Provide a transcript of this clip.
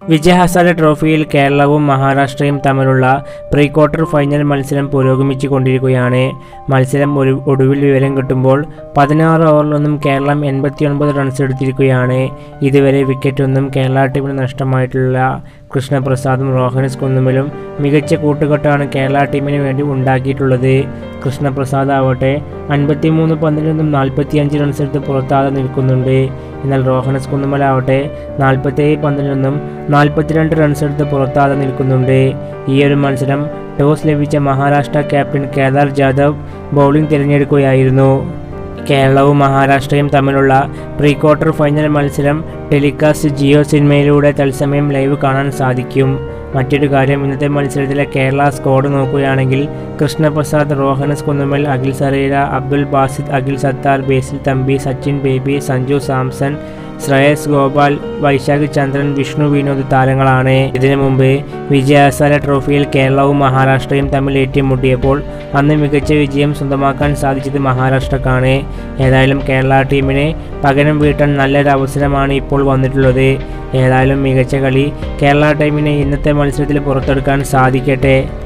വിജയ് ഹസാരെ ട്രോഫിയിൽ കേരളവും മഹാരാഷ്ട്രയും തമ്മിലുള്ള പ്രീ ക്വാർട്ടർ ഫൈനൽ മത്സരം പുരോഗമിച്ചു കൊണ്ടിരിക്കുകയാണ് മത്സരം ഒരു ഒടുവിൽ വിവരം കിട്ടുമ്പോൾ പതിനാറ് ഓവറിലൊന്നും കേരളം എൺപത്തിയൊൻപത് റൺസ് എടുത്തിരിക്കുകയാണ് ഇതുവരെ വിക്കറ്റൊന്നും കേരള ടീമിന് നഷ്ടമായിട്ടുള്ള കൃഷ്ണപ്രസാദും റോഹനസ് കുന്നുമലും മികച്ച കൂട്ടുകെട്ടാണ് കേരള ടീമിന് വേണ്ടി ഉണ്ടാക്കിയിട്ടുള്ളത് കൃഷ്ണപ്രസാദ് ആവട്ടെ അൻപത്തിമൂന്ന് പന്തിൽ നിന്നും നാൽപ്പത്തിയഞ്ച് റൺസ് എടുത്ത് പുറത്താതെ നിൽക്കുന്നുണ്ട് എന്നാൽ റോഹനസ് കുന്നുമലാവട്ടെ നാൽപ്പത്തേഴ് പന്തിൽ നിന്നും നാൽപ്പത്തിരണ്ട് റൺസ് എടുത്ത് പുറത്താതെ നിൽക്കുന്നുണ്ട് ഈ ഒരു മത്സരം ടോസ് ലഭിച്ച മഹാരാഷ്ട്ര ക്യാപ്റ്റൻ കേദാർ ജാദവ് ബൗളിംഗ് തിരഞ്ഞെടുക്കുകയായിരുന്നു കേരളവും മഹാരാഷ്ട്രയും തമ്മിലുള്ള പ്രീ ക്വാർട്ടർ ഫൈനൽ മത്സരം ടെലികാസ്റ്റ് ജിയോ സിനിമയിലൂടെ തത്സമയം ലൈവ് കാണാൻ സാധിക്കും മറ്റൊരു കാര്യം ഇന്നത്തെ മത്സരത്തിലെ കേരള സ്ക്വാഡ് നോക്കുകയാണെങ്കിൽ കൃഷ്ണപ്രസാദ് റോഹനസ് കുന്നുമൽ അഖിൽ സറീര അബ്ദുൽ ബാസിദ് അഖിൽ സത്താർ ബേസിൽ തമ്പി സച്ചിൻ ബേബി സഞ്ജു സാംസൺ ശ്രേയസ് ഗോപാൽ വൈശാഖ് ചന്ദ്രൻ വിഷ്ണു വിനോദ് താരങ്ങളാണ് ഇതിനു മുമ്പ് വിജയഹസാര ട്രോഫിയിൽ കേരളവും മഹാരാഷ്ട്രയും തമ്മിൽ ഏറ്റുമുട്ടിയപ്പോൾ അന്ന് മികച്ച വിജയം സ്വന്തമാക്കാൻ സാധിച്ചത് മഹാരാഷ്ട്രക്കാണ് ഏതായാലും കേരള ടീമിന് പകരം വീട്ടാൻ നല്ലൊരു അവസരമാണ് ഇപ്പോൾ വന്നിട്ടുള്ളത് ഏതായാലും മികച്ച കളി കേരള ടീമിനെ ഇന്നത്തെ മത്സരത്തിൽ പുറത്തെടുക്കാൻ സാധിക്കട്ടെ